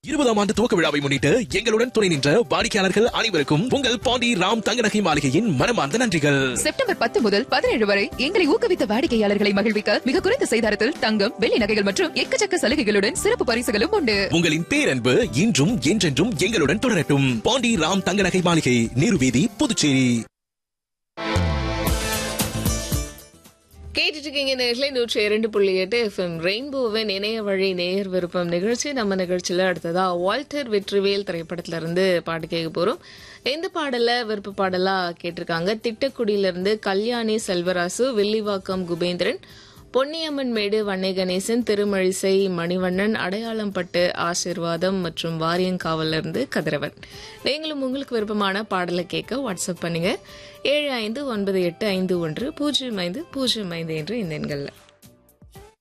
இருபதாம் ஆண்டு துவக்க விழாவை முன்னிட்டு எங்களுடன் துணை நின்ற வாடிக்கையாளர்கள் அனைவருக்கும் உங்கள் பாண்டி ராம் தங்கநகை மாளிகையின் மனமார்ந்த நன்றிகள் செப்டம்பர் பத்து முதல் பதினேழு வரை எங்களை ஊக்குவித்த வாடிக்கையாளர்களை மகிழ்விக்க மிக குறைந்த செய்தாரத்தில் தங்கம் வெள்ளி நகைகள் மற்றும் எக்கச்சக்க சலுகைகளுடன் சிறப்பு பரிசுகளும் உண்டு உங்களின் பேரன்பு இன்றும் என்றென்றும் எங்களுடன் தொடரட்டும் பாண்டி ராம் தங்கநகை மாளிகை நீருவீதி புதுச்சேரி கேட்டுட்டு இருக்கீங்க நேர்களை நூற்றி இரண்டு புள்ளி எட்டு எஃப்எம் ரெயின்போவின் இணைய வழி நேயர் விருப்பம் நிகழ்ச்சி நம்ம நிகழ்ச்சியில் அடுத்ததா வால்டர் வெற்றிவேல் திரைப்படத்துல இருந்து பாட்டு கேட்க போறோம் இந்த பாடல விருப்ப பாடலா கேட்டிருக்காங்க திட்டக்குடியில இருந்து கல்யாணி செல்வராசு வில்லிவாக்கம் குபேந்திரன் பொன்னியம்மன் மேடு வன்னை கணேசன் திருமழிசை மணிவண்ணன் அடையாளம் பட்டு ஆசிர்வாதம் மற்றும் வாரியங்காவல்ல இருந்து கதிரவன் நீங்களும் உங்களுக்கு விருப்பமான பாடலை கேட்க வாட்ஸ்அப் பண்ணுங்க ஏழு ஐந்து ஒன்பது எட்டு ஐந்து ஒன்று பூஜ்ஜியம் ஐந்து பூஜ்ஜியம் ஐந்து என்ற இந்த எண்களில்